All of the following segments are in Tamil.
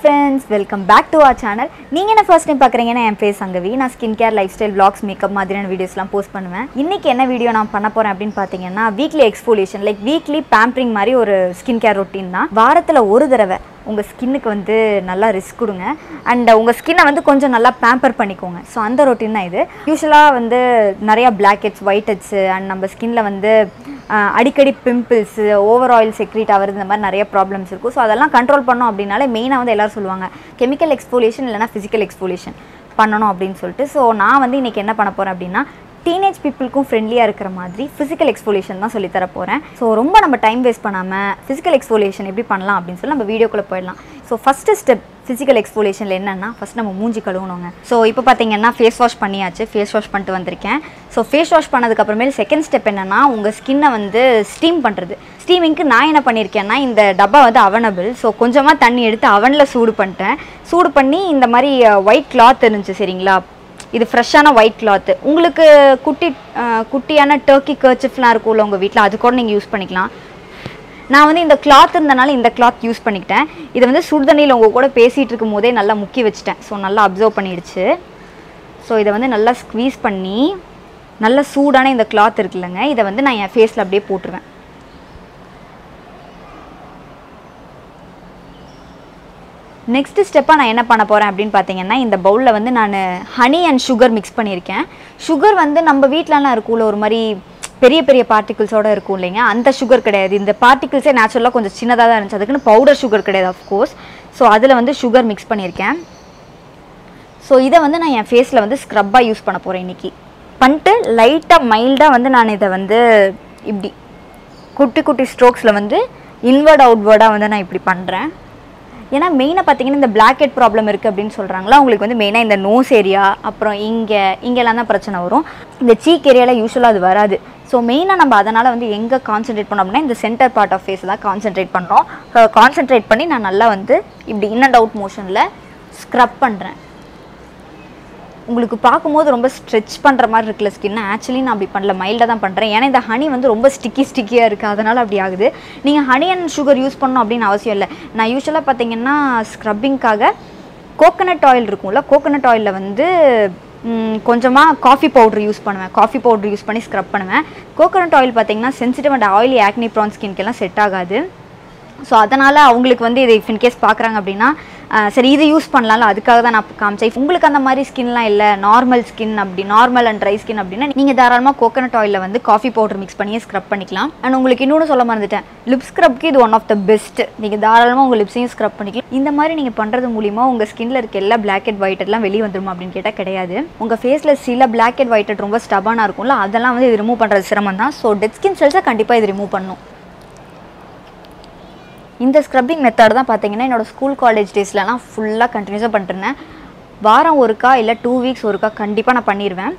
friends welcome back to our channel நீங்கள் என்ன ஃபர்ஸ்ட் டைம் பார்க்குறீங்கன்னா என் பேர் சங்கவி நான் skin care life style vlogs makeup மாதிரியான வீடியோஸ்லாம் போஸ்ட் பண்ணுவேன் இன்றைக்கி என்ன வீடியோ நான் பண்ண போகிறேன் அப்படின்னு பார்த்தீங்கன்னா weekly exfoliation like weekly pampering மாதிரி ஒரு ஸ்கின் கேர் ரொட்டீன் தான் வாரத்தில் ஒரு தடவை உங்கள் ஸ்கின்னுக்கு வந்து நல்லா ரிஸ்க் கொடுங்க அண்ட் உங்கள் ஸ்கின்னை வந்து கொஞ்சம் நல்லா பேம்பர் பண்ணிக்கோங்க ஸோ அந்த ரொட்டீன் தான் இது யூஸ்வலாக வந்து நிறையா black heads white heads and நம்ம ஸ்கின்ல வந்து ஆஹ், அடிக்கடி பிம்பிள்ஸு ஓவர் ஆயில் செக்ரீட் ஆகிறது இந்த மாதிரி நிறைய ப்ராப்ளம்ஸ் இருக்கும் ஸோ அதெல்லாம் கண்ட்ரோல் பண்ணோம் அப்படின்னாலே மெயினாக வந்து எல்லாரும் சொல்லுவாங்க கெமிக்கல் எக்ஸ்ஃபோலியேஷன் இல்லைனா ஃபிசிக்கல் எக்ஸ்ஃபோலியேஷன் பண்ணணும் அப்படின்னு சொல்லிட்டு ஸோ நான் வந்து இன்றைக்கி என்ன பண்ண போகிறேன் அப்படின்னா டீனேஜ் பீப்புளுக்கும் ஃப்ரெண்ட்லியாக இருக்கிற மாதிரி ஃபிசிக்கல் எக்ஸ்ஃபோலியேஷன் தான் சொல்லி தர போகிறேன் ஸோ ரொம்ப நம்ம டைம் வேஸ்ட் பண்ணாமல் ஃபிசிக்கல் எக்ஸ்ஃபோலியேஷன் எப்படி பண்ணலாம் அப்படின்னு சொல்லி நம்ம வீடியோக்குள்ளே போயிடலாம் ஸோ ஃபஸ்ட்டு ஸ்டெப் ஃபிசிக்கல் எக்ஸ்ஃபோலியேஷனில் என்னென்னா ஃபஸ்ட் நம்ம மூஞ்சி கழுவணுங்க ஸோ இப்போ பார்த்தீங்கன்னா ஃபேஸ் வாஷ் பண்ணியாச்சு ஃபேஸ் வாஷ் பண்ணிட்டு வந்திருக்கேன் ஸோ ஃபேஸ் வாஷ் பண்ணதுக்கப்புறமேல் செகண்ட் ஸ்டெப் என்னென்னா உங்கள் ஸ்கின்னை வந்து ஸ்டீம் பண்ணுறது ஸ்டீமிங்க்கு நான் என்ன பண்ணியிருக்கேன்னா இந்த டப்பா வந்து அவனபிள் ஸோ கொஞ்சமாக தண்ணி எடுத்து அவனில் சூடு பண்ணிட்டேன் சூடு பண்ணி இந்த மாதிரி ஒயிட் கிளாத் இருந்துச்சு சரிங்களா இது ஃப்ரெஷ்ஷான ஒயிட் கிளாத்து உங்களுக்கு குட்டி அஹ், குட்டியான டர்க்கி கர்ச்சிஃப்லாம் இருக்கும்ல உங்கள் வீட்டில் அது கூட நீங்கள் யூஸ் பண்ணிக்கலாம் நான் வந்து இந்த கிளாத் இருந்தனால இந்த கிளாத் யூஸ் பண்ணிக்கிட்டேன் இதை வந்து சுடுதண்ணியில் உங்கள் கூட பேசிகிட்டு இருக்கும் போதே நல்லா முக்கி வச்சுட்டேன் ஸோ நல்லா அப்சர்வ் பண்ணிடுச்சு ஸோ இதை வந்து நல்லா ஸ்க்வீஸ் பண்ணி நல்ல சூடான இந்த கிளாத் இருக்குல்லங்க இதை வந்து நான் என் ஃபேஸில் அப்படியே போட்டுருவேன் நெக்ஸ்ட் ஸ்டெப்பாக நான் என்ன பண்ண போகிறேன் அப்படின்னு பார்த்தீங்கன்னா இந்த பவுலில் வந்து நான் ஹனி அண்ட் சுகர் மிக்ஸ் பண்ணியிருக்கேன் சுகர் வந்து நம்ம வீட்டிலலாம் இருக்கும்ல ஒரு மாதிரி பெரிய பெரிய பார்ட்டிகிள்ஸோட இருக்கும் இல்லைங்க அந்த சுகர் கிடையாது இந்த பார்ட்டிகிள்ஸே நேச்சுரலாக கொஞ்சம் சின்னதாக தான் இருந்துச்சு அதுக்குன்னு பவுடர் சுகர் கிடையாது அஃப்கோர்ஸ் ஸோ அதில் வந்து சுகர் மிக்ஸ் பண்ணியிருக்கேன் ஸோ இதை வந்து நான் என் ஃபேஸில் வந்து ஸ்க்ரப்பாக யூஸ் பண்ண போகிறேன் இன்றைக்கி பண்ணிட்டு லைட்டாக மைல்டாக வந்து நான் இதை வந்து இப்படி குட்டி குட்டி ஸ்ட்ரோக்ஸில் வந்து இன்வர்ட் அவுட்வர்டாக வந்து நான் இப்படி பண்ணுறேன் ஏன்னா மெயினாக பார்த்தீங்கன்னா இந்த பிளாக் ஹெட் ப்ராப்ளம் இருக்குது அப்படின்னு சொல்கிறாங்களா உங்களுக்கு வந்து மெயினாக இந்த நோஸ் ஏரியா அப்புறம் இங்கே இங்கெல்லாம் தான் பிரச்சனை வரும் இந்த சீக் ஏரியாவில் யூஸ்வலாக அது வராது ஸோ மெயினாக நம்ம அதனால் வந்து எங்கே கான்சென்ட்ரேட் பண்ணோம் அப்படின்னா இந்த சென்டர் பார்ட் ஆஃப் ஃபேஸ் தான் கான்சென்ட்ரேட் பண்ணுறோம் கான்சென்ட்ரேட் பண்ணி நான் நல்லா வந்து இப்படி இன் அண்ட் அவுட் மோஷனில் ஸ்க்ரப் பண்ணுறேன் உங்களுக்கு பார்க்கும்போது ரொம்ப ஸ்ட்ரெச் பண்ணுற மாதிரி இருக்குல்ல ஸ்கின் ஆக்சுவலி நான் அப்படி பண்ணல மைல்டாக தான் பண்ணுறேன் ஏன்னா இந்த ஹனி வந்து ரொம்ப ஸ்டிக்கி ஸ்டிக்கியாக இருக்குது அதனால் அப்படி ஆகுது நீங்கள் ஹனி அண்ட் சுகர் யூஸ் பண்ணணும் அப்படின்னு அவசியம் இல்லை நான் யூஸ்வலாக பார்த்தீங்கன்னா ஸ்க்ரப்பிங்காக கோகனட் ஆயில் இருக்கும்ல கோகனட் ஆயிலில் வந்து கொஞ்சமாக காஃபி பவுடர் யூஸ் பண்ணுவேன் காஃபி பவுடர் யூஸ் பண்ணி ஸ்க்ரப் பண்ணுவேன் கோகனட் ஆயில் பார்த்தீங்கன்னா sensitive and oily acne prone ஸ்கின்க்கெல்லாம் செட் ஆகாது ஸோ அதனால் அவங்களுக்கு வந்து இது இன் கேஸ் பார்க்குறாங்க அப்படின்னா ஆஹ் சரி இது யூஸ் பண்ணலாம்ல அதுக்காக தான் நான் காமிச்சேன் உங்களுக்கு அந்த மாதிரி ஸ்கின்லாம் இல்லை நார்மல் ஸ்கின் அப்படி நார்மல் அண்ட் ட்ரை ஸ்கின் அப்படின்னா நீங்கள் தாராளமாக கோகனட் ஆயிலில் வந்து காஃபி பவுடர் மிக்ஸ் பண்ணியே ஸ்க்ரப் பண்ணிக்கலாம் அண்ட் உங்களுக்கு இன்னொன்று சொல்ல மறந்துட்டேன் லிப் ஸ்க்ரப்க்கு இது ஒன் ஆஃப் த பெஸ்ட் நீங்கள் தாராளமாக உங்கள் லிப்ஸையும் ஸ்க்ரப் பண்ணிக்கலாம் இந்த மாதிரி நீங்கள் பண்ணுறது மூலிமா உங்கள் ஸ்கின்ல இருக்க எல்லா பிளாக் அண்ட் ஒயிட் எல்லாம் வெளியே வந்துருமா அப்படின்னு கேட்டால் கிடையாது உங்கள் ஃபேஸில் சில பிளாக் அண்ட் ஒயிட் ரொம்ப ஸ்டபானாக இருக்கும்ல அதெல்லாம் வந்து இது ரிமூவ் பண்ணுறது சிரமம் தான் ஸோ டெட் ஸ்கின் செல்ஸை கண்டிப்பாக இது ரிமூவ் பண்ணும் இந்த ஸ்க்ரப்பிங் மெத்தட் தான் பார்த்தீங்கன்னா என்னோட ஸ்கூல் காலேஜ் டேஸ்லலாம் ஃபுல்லாக கண்டினியூஸாக பண்ணிட்டுருந்தேன் வாரம் ஒருக்கா இல்லை டூ வீக்ஸ் ஒருக்கா கண்டிப்பாக நான் பண்ணிடுவேன்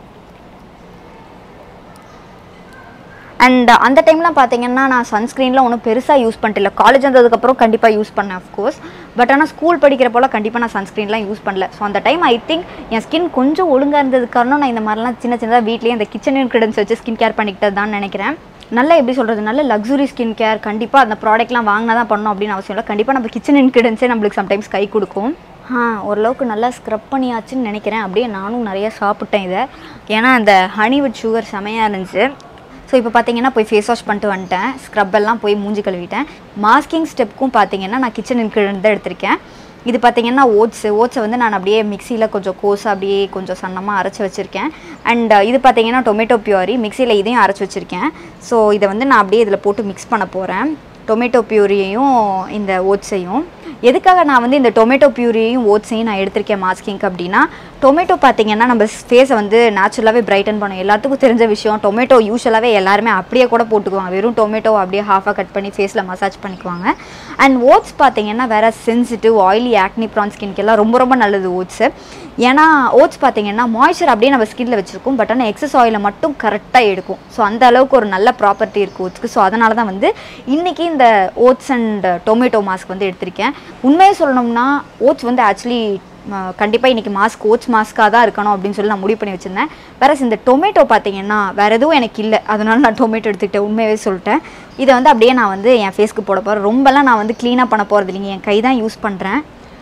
அண்ட் அந்த டைம்லாம் பார்த்தீங்கன்னா நான் சன்ஸ்க்ரீன்லாம் ஒன்றும் பெருசாக யூஸ் பண்ணிட்டு இல்லை காலேஜ் வந்ததுக்கப்புறம் கண்டிப்பாக யூஸ் பண்ணேன் அஃப்கோர்ஸ் பட் ஆனால் ஸ்கூல் படிக்கிறப்போலாம் கண்டிப்பாக நான் சன்ஸ்க்ரீன்லாம் யூஸ் பண்ணல ஸோ அந்த டைம் ஐ திங்க் என் ஸ்கின் கொஞ்சம் ஒழுங்காக இருந்தது காரணம் நான் இந்த மாதிரிலாம் சின்ன சின்னதாக வீட்லேயே அந்த கிச்சன் இன்க்ரீடியன்ஸ் வச்சு ஸ்கின் கேர் பண்ணிக்கிட்டது தான் நினைக்கிறேன் நல்ல எப்படி சொல்கிறது நல்ல லக்ஸுரி ஸ்கின் கேர் கண்டிப்பாக அந்த ப்ராடக்ட்லாம் வாங்கினா தான் பண்ணணும் அப்படின்னு அவசியம் இல்லை கண்டிப்பாக நம்ம கிச்சன் இன்க்ரீடியன்ஸே நம்மளுக்கு சம்டைம்ஸ் கை கொடுக்கும் ஆ ஓரளவுக்கு நல்லா ஸ்க்ரப் பண்ணியாச்சுன்னு நினைக்கிறேன் அப்படியே நானும் நிறைய சாப்பிட்டேன் இதை ஏன்னா அந்த ஹனி வித் சுகர் செமையாக இருந்துச்சு ஸோ இப்போ பார்த்தீங்கன்னா போய் ஃபேஸ் வாஷ் பண்ணிட்டு வந்துட்டேன் ஸ்க்ரப் எல்லாம் போய் மூஞ்சி கழுவிட்டேன் மாஸ்கிங் ஸ்டெப்புக்கும் பார்த்தீங்கன்னா நான் கிச்சன் இன்க்ரீடியன்ட் தான் எடுத்திருக்கேன் இது பார்த்தீங்கன்னா ஓட்ஸு ஓட்ஸை வந்து நான் அப்படியே மிக்சியில் கொஞ்சம் கோஸாக அப்படியே கொஞ்சம் சன்னமாக அரைச்சி வச்சுருக்கேன் அண்ட் இது பார்த்தீங்கன்னா டொமேட்டோ பியூரி மிக்சியில் இதையும் அரைச்சி வச்சுருக்கேன் ஸோ இதை வந்து நான் அப்படியே இதில் போட்டு மிக்ஸ் பண்ண போகிறேன் டொமேட்டோ பியூரியையும் இந்த ஓட்ஸையும் எதுக்காக நான் வந்து இந்த டொமேட்டோ பியூரியையும் ஓட்ஸையும் நான் எடுத்திருக்கேன் மாஸ்கிங்க்கு அப்படின்னா டொமேட்டோ பார்த்தீங்கன்னா நம்ம ஃபேஸை வந்து நேச்சுரலாகவே பிரைட்டன் பண்ணும் எல்லாத்துக்கும் தெரிஞ்ச விஷயம் டொமேட்டோ யூஸ்வலாகவே எல்லாருமே அப்படியே கூட போட்டுக்குவாங்க வெறும் டொமேட்டோ அப்படியே ஹாஃபாக கட் பண்ணி ஃபேஸில் மசாஜ் பண்ணிக்குவாங்க அண்ட் ஓட்ஸ் பார்த்தீங்கன்னா வேற சென்சிட்டிவ் ஆயிலி ஆக்னி ப்ரான் ஸ்கின்க்கெல்லாம் ரொம்ப ரொம்ப நல்லது ஓட்ஸு ஏன்னா ஓட்ஸ் பார்த்தீங்கன்னா மாய்ச்சர் அப்படியே நம்ம ஸ்கின்ல வச்சிருக்கும் பட் ஆனால் எக்ஸஸ் ஆயிலை மட்டும் கரெக்டாக எடுக்கும் ஸோ அந்த அளவுக்கு ஒரு நல்ல ப்ராப்பர்ட்டி இருக்குது ஓட்ஸ்க்கு ஸோ அதனால தான் வந்து இன்றைக்கி இந்த ஓட்ஸ் அண்ட் டொமேட்டோ மாஸ்க் வந்து எடுத்திருக்கேன் உண்மையை சொல்லணும்னா ஓட்ஸ் வந்து ஆக்சுவலி கண்டிப்பாக இன்றைக்கி மாஸ்க் ஓட்ஸ் மாஸ்க்காக தான் இருக்கணும் அப்படின்னு சொல்லி நான் முடிவு பண்ணி வச்சுருந்தேன் வேற இந்த டொமேட்டோ பார்த்தீங்கன்னா வேறு எதுவும் எனக்கு இல்லை அதனால நான் டொமேட்டோ எடுத்துக்கிட்டேன் உண்மையாகவே சொல்லிட்டேன் இதை வந்து அப்படியே நான் வந்து என் ஃபேஸ்க்கு போட போகிறேன் ரொம்பலாம் நான் வந்து க்ளீனாக பண்ண போகிறது இல்லைங்க என் கை தான் யூஸ் பண்ணுறேன்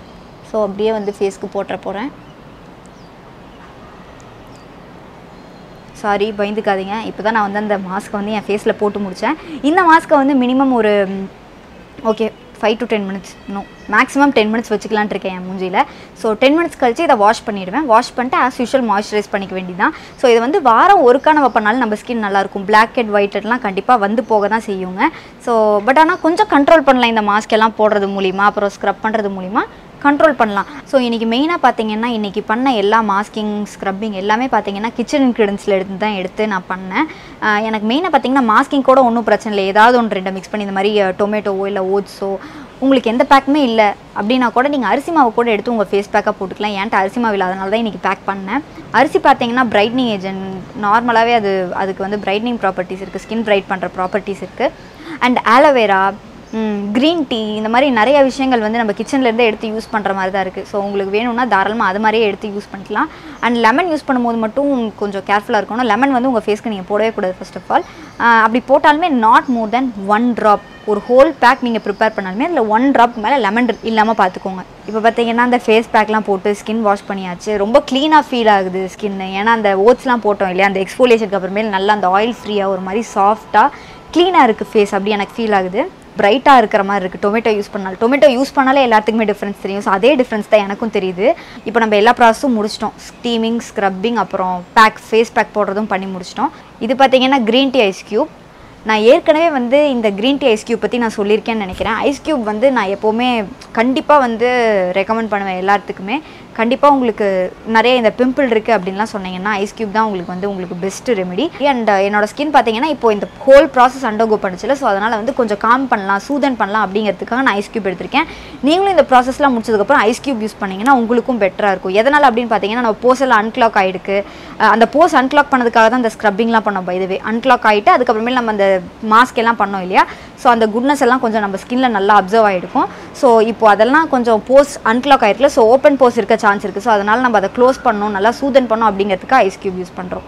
ஸோ அப்படியே வந்து ஃபேஸ்க்கு போட்டுற போகிறேன் சாரி பயந்துக்காதீங்க இப்போ தான் நான் வந்து அந்த மாஸ்க்கை வந்து என் ஃபேஸில் போட்டு முடித்தேன் இந்த மாஸ்க்கை வந்து மினிமம் ஒரு okay five to ten minutes no maximum ten minutes வச்சுக்கலான்ட்டு இருக்கேன் என் மூஞ்சியில் ஸோ டென் மினிட்ஸ் கழிச்சு இதை வாஷ் பண்ணிடுவேன் வாஷ் பண்ணிட்டு ஆஸ் யூஷுவல் மாய்ஸ்சரைஸ் பண்ணிக்க வேண்டியதான் ஸோ இது வந்து வாரம் ஒருக்கா நம்ம பண்ணாலும் நம்ம ஸ்கின் நல்லாயிருக்கும் பிளாக் ஹெட் ஒயிட் ஹெட்லாம் கண்டிப்பாக வந்து போக தான் செய்யுங்க ஸோ பட் ஆனால் கொஞ்சம் கண்ட்ரோல் பண்ணலாம் இந்த மாஸ்க் எல்லாம் போடுறது மூலிமா அப்புறம் ஸ்க்ரப் பண்ணுறது மூலிமா கண்ட்ரோல் பண்ணலாம் ஸோ இன்றைக்கி மெயினாக பார்த்தீங்கன்னா இன்றைக்கி பண்ண எல்லா மாஸ்கிங் ஸ்க்ரப்பிங் எல்லாமே பார்த்தீங்கன்னா கிச்சன் இன்க்ரீடியன்ஸில் எடுத்து தான் எடுத்து நான் பண்ணேன் ஆஹ் எனக்கு மெயினாக பார்த்தீங்கன்னா மாஸ்கிங் கூட ஒன்றும் பிரச்சனை இல்லை ஏதாவது ஒன்று ரெண்டு மிக்ஸ் பண்ணி இந்த மாதிரி டொமேட்டோவோ இல்லை ஓட்ஸோ உங்களுக்கு எந்த பேக்குமே இல்லை அப்படின்னா கூட நீங்கள் அரிசி மாவு கூட எடுத்து உங்கள் ஃபேஸ் பேக்காக போட்டுக்கலாம் ஏன்ட்டு அரிசி மாவு இல்லாதனால தான் இன்றைக்கி பேக் பண்ணேன் அரிசி பார்த்தீங்கன்னா பிரைட்னிங் ஏஜென்ட் நார்மலாகவே அது அதுக்கு வந்து பிரைட்னிங் ப்ராப்பர்ட்டிஸ் இருக்குது ஸ்கின் பிரைட் பண்ணுற ப்ராப்பர்ட்டிஸ் இருக்குது அண்ட் ஆலோவேரா க்ரீன் டீ இந்த மாதிரி நிறைய விஷயங்கள் வந்து நம்ம கிச்சன்லேருந்தே எடுத்து யூஸ் பண்ணுற மாதிரி தான் இருக்குது ஸோ உங்களுக்கு வேணும்னா தாராளமாக அது மாதிரியே எடுத்து யூஸ் பண்ணிக்கலாம் அண்ட் லெமன் யூஸ் பண்ணும்போது மட்டும் கொஞ்சம் கேர்ஃபுல்லாக இருக்கணும் லெமன் வந்து உங்கள் ஃபேஸ்க்கு நீங்கள் போடவே கூடாது ஃபர்ஸ்ட் ஆஃப் ஆல் அப்படி போட்டாலுமே not more than one drop ஒரு ஹோல் பேக் நீங்கள் ப்ரிப்பேர் பண்ணாலுமே அதில் ஒன் ட்ராப் மேலே லெமன் இல்லாமல் பார்த்துக்கோங்க இப்போ பார்த்தீங்கன்னா அந்த ஃபேஸ் பேக்லாம் போட்டு ஸ்கின் வாஷ் பண்ணியாச்சு ரொம்ப க்ளீனாக ஃபீல் ஆகுது ஸ்கின் ஏன்னா அந்த ஓட்ஸ்லாம் போட்டோம் இல்லையா அந்த எக்ஸ்ஃபோலியேஷனுக்கு அப்புறமேல் நல்லா அந்த ஆயில் ஃப்ரீயாக ஒரு மாதிரி சாஃப்டாக க்ளீனாக இருக்குது ஃபேஸ் அப்படி எனக்கு ஃபீல் ஆகுது பிரைட்டாக இருக்கிற மாதிரி இருக்குது டொமேட்டோ யூஸ் பண்ணாலும் டொமேட்டோ யூஸ் பண்ணாலே எல்லாத்துக்குமே டிஃப்ரென்ஸ் தெரியும் ஸோ அதே டிஃப்ரென்ஸ் தான் எனக்கும் தெரியுது இப்போ நம்ம எல்லா ப்ராசஸும் முடிச்சிட்டோம் ஸ்டீமிங் ஸ்க்ரப்பிங் அப்புறம் பேக் ஃபேஸ் பேக் போடுறதும் பண்ணி முடிச்சிட்டோம் இது பார்த்தீங்கன்னா க்ரீன் டீ ஐஸ் க்யூப் நான் ஏற்கனவே வந்து இந்த க்ரீன் டீ ஐஸ் க்யூப் பற்றி நான் சொல்லியிருக்கேன்னு நினைக்கிறேன் ஐஸ் க்யூப் வந்து நான் எப்போவுமே கண்டிப்பாக வந்து ரெக்கமெண்ட் பண்ணுவேன் எல்லாத்துக்குமே கண்டிப்பாக உங்களுக்கு நிறைய இந்த பிம்பிள் இருக்குது அப்படின்லாம் சொன்னீங்கன்னா ஐஸ் க்யூப் தான் உங்களுக்கு வந்து உங்களுக்கு பெஸ்ட் ரெமெடி அண்ட் என்னோட ஸ்கின் பார்த்தீங்கன்னா இப்போ இந்த ஹோல் ப்ராசஸ் அண்டர்கோ பண்ணுச்சுல ஸோ அதனால் வந்து கொஞ்சம் காம் பண்ணலாம் சூதன் பண்ணலாம் அப்படிங்கிறதுக்காக நான் ஐஸ் க்யூப் எடுத்திருக்கேன் நீங்களும் இந்த ப்ராசஸ்லாம் முடிச்சதுக்கப்புறம் ஐஸ் க்யூப் யூஸ் பண்ணிங்கன்னா உங்களுக்கும் பெட்டராக இருக்கும் எதனால் அப்படின்னு பார்த்தீங்கன்னா நம்ம போஸ் எல்லாம் அன்க்ளாக் ஆகிடுக்கு அந்த போஸ் அன்க்ளாக் பண்ணதுக்காக தான் அந்த ஸ்க்ரப்பிங்லாம் பண்ணோம் பை இதுவே அன்க்ளாக் ஆகிட்டு அதுக்கப்புறமேல் நம்ம அந்த மாஸ்க் எல்லாம் பண்ணோம் இல்லையா ஸோ அந்த குட்னஸ் எல்லாம் கொஞ்சம் நம்ம ஸ்கின்ல நல்லா அப்சர்வ் ஆகிருக்கும் ஸோ இப்போ அதெல்லாம் கொஞ்சம் போஸ் அன்க்ளாக் ஆகிருக்குல ஸோ ஓப்பன் போஸ் இருக்க சான்ஸ் இருக்குது ஸோ அதனால் நம்ம அதை க்ளோஸ் பண்ணணும் நல்லா சூதன் பண்ணணும் அப்படிங்கிறதுக்கு ஐஸ் க்யூப் யூஸ் பண்ணுறோம்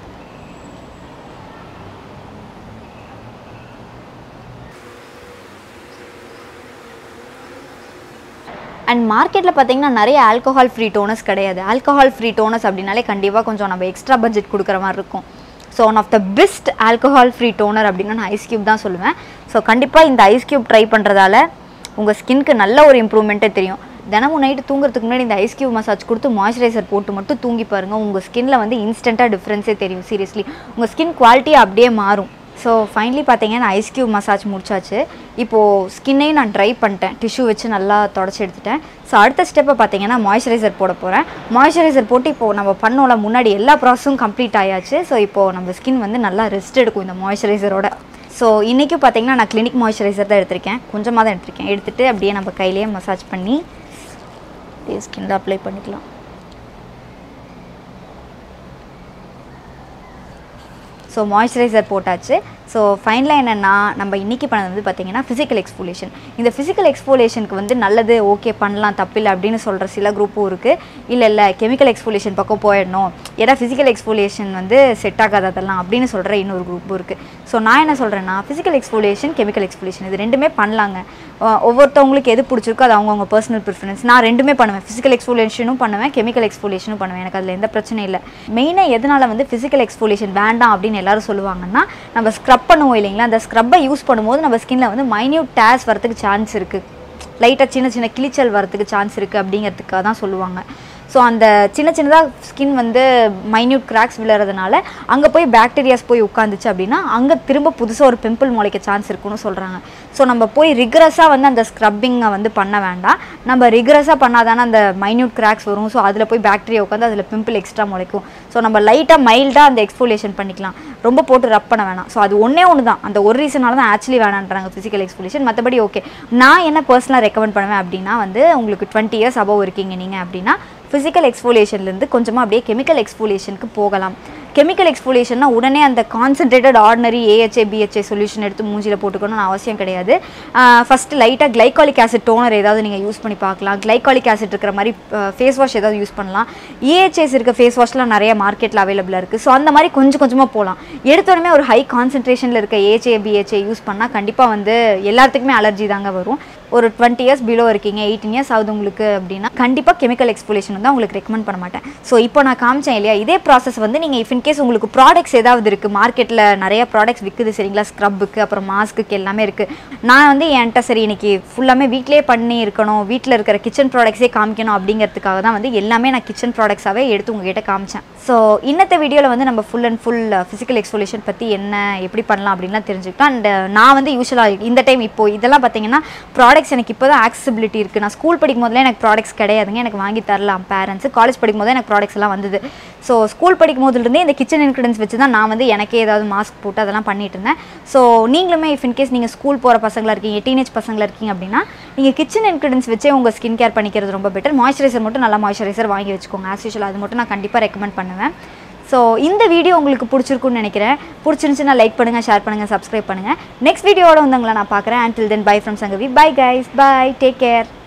அண்ட் மார்க்கெட்டில் பார்த்தீங்கன்னா நிறைய ஆல்கஹால் ஃப்ரீ டோனஸ் கிடையாது ஆல்கஹால் ஃப்ரீ டோனஸ் அப்படின்னாலே கண்டிப்பாக கொஞ்சம் நம்ம எக்ஸ்ட்ரா பட்ஜெட் கொடுக்குற மாதிரி இருக்கும் so one of the best alcohol free toner அப்படின்னா நான் ஐஸ் க்யூப் தான் சொல்லுவேன் ஸோ கண்டிப்பாக இந்த ஐஸ் க்யூப் ட்ரை பண்ணுறதால உங்கள் ஸ்கின்க்கு நல்ல ஒரு இம்ப்ரூவ்மெண்ட்டே தெரியும் தினமும் நைட்டு தூங்குறதுக்கு முன்னாடி இந்த ஐஸ் க்யூப் மசாஜ் கொடுத்து மாய்ஸ்சரைசர் போட்டு மட்டும் தூங்கி பாருங்கள் உங்கள் ஸ்கின்ல வந்து இன்ஸ்டண்ட்டாக டிஃப்ரென்ஸே தெரியும் சீரியஸ்லி உங்கள் ஸ்கின் குவாலிட்டி அப்படியே மாறும் ஸோ ஃபைனலி பார்த்தீங்கன்னா நான் ஐஸ் க்யூப் மசாஜ் முடிச்சாச்சு இப்போது ஸ்கின்னையும் நான் ட்ரை பண்ணிட்டேன் டிஷ்யூ வச்சு நல்லா தொடச்சி எடுத்துட்டேன் ஸோ அடுத்த ஸ்டெப்பை பார்த்தீங்கன்னா மாய்ஸ்சரைசர் போட போகிறேன் மாய்ஸ்சரைசர் போட்டு இப்போது நம்ம பண்ணோம்ல முன்னாடி எல்லா ப்ராசஸும் கம்ப்ளீட் ஆயாச்சு ஸோ இப்போது நம்ம ஸ்கின் வந்து நல்லா ரெஸ்ட் எடுக்கும் இந்த மாய்ஸ்சரைசரோட ஸோ இன்றைக்கும் பார்த்தீங்கன்னா நான் கிளினிக் மாய்ஸ்சரைசர் தான் எடுத்திருக்கேன் கொஞ்சமாக தான் எடுத்திருக்கேன் எடுத்துகிட்டு அப்படியே நம்ம கையிலேயே மசாஜ் பண்ணி அப்படியே ஸ்கின்ல அப்ளை பண்ணிக்கலாம் ஸோ மாய்ஸ்சரைசர் போட்டாச்சு ஸோ ஃபைனலாக என்னென்னா நம்ம இன்றைக்கி பண்ணது வந்து பார்த்திங்கன்னா ஃபிசிக்கல் எக்ஸ்போலேஷன் இந்த ஃபிசிக்கல் எக்ஸ்போலேஷனுக்கு வந்து நல்லது ஓகே பண்ணலாம் தப்பில்லை அப்படின்னு சொல்கிற சில குரூப்பும் இருக்குது இல்லை இல்லை கெமிக்கல் எக்ஸ்போலேஷன் பக்கம் போயிடணும் ஏன்னா ஃபிசிக்கல் எக்ஸ்போலேஷன் வந்து செட் ஆகாது அதெல்லாம் அப்படின்னு சொல்கிற இன்னொரு குரூப்பும் இருக்குது ஸோ நான் என்ன சொல்கிறேன்னா ஃபிசிக்கல் எக்ஸ்போலேஷன் கெமிக்கல் எக்ஸ்போலேஷன் இது ரெண்டுமே பண்ணலாங்க அஹ் ஒவ்வொருத்தவங்களுக்கு எது பிடிச்சிருக்கோ அது அவங்கவுங்க பர்சனல் ப்ரிஃபரன்ஸ் நான் ரெண்டுமே பண்ணுவேன் ஃபிசிக்கல் எக்ஸ்போலேஷனும் பண்ணுவேன் கெமிக்கல் எக்ஸ்போலேஷனும் பண்ணுவேன் எனக்கு அதில் எந்த பிரச்சனையும் இல்லை மெயினாக எதனால் வந்து ஃபிசிக்கல் எக்ஸ்போலேஷன் வேண்டாம் அப்படின்னு எல்லாரும் சொல்லுவாங்கன்னா நம்ம ஸ்க்ரப் பண்ணுவோம் இல்லைங்களா அந்த ஸ்க்ரப்பை யூஸ் பண்ணும்போது நம்ம ஸ்கின்ல வந்து மைன்யூட் டேஸ் வரதுக்கு சான்ஸ் இருக்குது லைட்டாக சின்ன சின்ன கிளிச்சல் வரதுக்கு சான்ஸ் இருக்குது அப்படிங்கிறதுக்காக தான் சொல்லுவாங்க ஸோ அந்த சின்ன சின்னதாக ஸ்கின் வந்து மைன்யூட் கிராக்ஸ் விழுறதுனால அங்கே போய் பாக்டீரியாஸ் போய் உட்காந்துச்சு அப்படின்னா அங்கே திரும்ப புதுசாக ஒரு பிம்பிள் முளைக்க சான்ஸ் இருக்குன்னு சொல்கிறாங்க ஸோ நம்ம போய் ரிகரஸாக வந்து அந்த ஸ்க்ரப்பிங்கை வந்து பண்ண வேண்டாம் நம்ம ரிகரஸாக பண்ணாதானே அந்த மைன்யூட் கிராக்ஸ் வரும் ஸோ அதில் போய் பாக்டீரியா உட்காந்து அதில் பிம்பிள் எக்ஸ்ட்ரா முளைக்கும் ஸோ நம்ம லைட்டாக மைல்டாக அந்த எக்ஸ்போலேஷன் பண்ணிக்கலாம் ரொம்ப போட்டு ரப் பண்ண வேணாம் ஸோ அது ஒன்றே ஒன்று தான் அந்த ஒரு ரீசனால தான் ஆக்சுவலி வேணான்றாங்க ஃபிசிக்கல் எக்ஸ்போலேஷன் மற்றபடி ஓகே நான் என்ன பர்சனலாக ரெக்கமெண்ட் பண்ணுவேன் அப்படின்னா வந்து உங்களுக்கு டுவெண்ட்டி இயர்ஸ் அபவ் இருக்கீங்க நீங்கள் அப்படின்னா ஃபிசிக்கல் எக்ஸ்போலேஷன்லேருந்து கொஞ்சமாக அப்படியே கெமிக்கல் எக்ஸ்போலேஷனுக்கு போகலாம் கெமிக்கல் எக்ஸ்போலேஷன்னா உடனே அந்த concentrated Ordinary AHA BHA solution எடுத்து மூஞ்சியில் போட்டுக்கணும்னு அவசியம் கிடையாது ஃபஸ்ட்டு லைட்டாக கிளைகாலிக் ஆசிட் டோனர் ஏதாவது நீங்கள் யூஸ் பண்ணி பார்க்கலாம் கிளைகாலிக் ஆசிட் இருக்கிற மாதிரி ஃபேஸ் வாஷ் ஏதாவது யூஸ் பண்ணலாம் ஏஹெச்ஏஸ் இருக்க ஃபேஸ் வாஷ்லாம் நிறைய மார்க்கெட்டில் அவைலபிளாக இருக்குது ஸோ அந்த மாதிரி கொஞ்சம் கொஞ்சமாக போகலாம் எடுத்தோடனே ஒரு ஹை கான்சென்ட்ரேஷனில் இருக்க ஏஹெச்ஏ பிஹெச்ஏ யூஸ் பண்ணால் கண்டிப்பாக வந்து எல்லாத்துக்குமே அலர்ஜி தாங்க வரும் ஒரு டுவெண்ட்டி இயர்ஸ் பிலோ இருக்கீங்க எயிட்டீன் இயர்ஸ் ஆகுது உங்களுக்கு அப்படின்னா கண்டிப்பாக கெமிக்கல் எக்ஸ்போலேஷன் வந்து உங்களுக்கு ரெக்கமெண்ட் பண்ண மாட்டேன் ஸோ இப்போ நான் காமிச்சேன் இல்லையா இதே ப்ராசஸ் வந்து நீங்கள் இஃப் இன்கேஸ் உங்களுக்கு ப்ராடக்ட்ஸ் ஏதாவது இருக்குது மார்க்கெட்டில் நிறைய ப்ராடக்ட்ஸ் விற்குது சரிங்களா ஸ்க்ரப்புக்கு அப்புறம் மாஸ்க்கு எல்லாமே இருக்குது நான் வந்து என்கிட்ட சரி இன்னைக்கு ஃபுல்லாமே வீட்டிலே பண்ணி இருக்கணும் வீட்டில் இருக்கிற கிச்சன் ப்ராடக்ட்ஸே காமிக்கணும் அப்படிங்கிறதுக்காக தான் வந்து எல்லாமே நான் கிச்சன் ப்ராடக்ட்ஸாகவே எடுத்து உங்ககிட்ட காமிச்சேன் ஸோ இன்னத்த வீடியோவில் வந்து நம்ம full and full physical exfoliation பற்றி என்ன எப்படி பண்ணலாம் அப்படின்லாம் தெரிஞ்சுக்கிட்டோம் அண்ட் நான் வந்து யூஸ்வலாக இந்த டைம் இப்போ இதெல்லாம் பார்த்தீங்கன்னா ப்ராடக்ட்ஸ் எனக்கு இப்போ தான் ஆக்சசிபிலிட்டி இருக்குது நான் ஸ்கூல் படிக்கும் போதுல எனக்கு ப்ராடக்ட்ஸ் கிடையாதுங்க எனக்கு வாங்கி தரலாம் பேரண்ட்ஸ் காலேஜ் படிக்கும் போது எனக்கு ப்ராடக்ட்ஸ் எல்லாம் வந்தது ஸோ ஸ்கூல் படிக்கும் போதுலேருந்தே இந்த கிச்சன் இன்க்ரீடியன்ஸ் வச்சு தான் நான் வந்து எனக்கே ஏதாவது மாஸ்க் போட்டு அதெல்லாம் பண்ணிட்டு இருந்தேன் ஸோ நீங்களுமே இஃப் இன்கேஸ் நீங்கள் ஸ்கூல் போகிற பசங்களா இருக்கீங்க டீனேஜ் பசங்களா இருக்கீங்க அப்படின்னா நீங்கள் கிச்சன் இன்க்ரீடியன்ஸ் வச்சே உங்கள் ஸ்கின் கேர் பண்ணிக்கிறது ரொம்ப பெட்டர் மாய்ஸ்சரைசர் மட்டும் நல்லா மாய்ஸ்சரைசர் வாங்கி வச்சுக்கோங்க ஆஸ் யூஷுவல் அது மட்டும் நான் கண்டிப்பாக ரெக்கமெண்ட் பண்ணுவேன் ஸோ இந்த வீடியோ உங்களுக்கு பிடிச்சிருக்குன்னு நினைக்கிறேன் பிடிச்சிருந்துச்சுன்னா லைக் பண்ணுங்கள் ஷேர் பண்ணுங்கள் சப்ஸ்கிரைப் பண்ணுங்கள் நெக்ஸ்ட் வீடியோட வந்து உங்களை நான் பார்க்குறேன் until then bye from Sangavi bye guys bye take care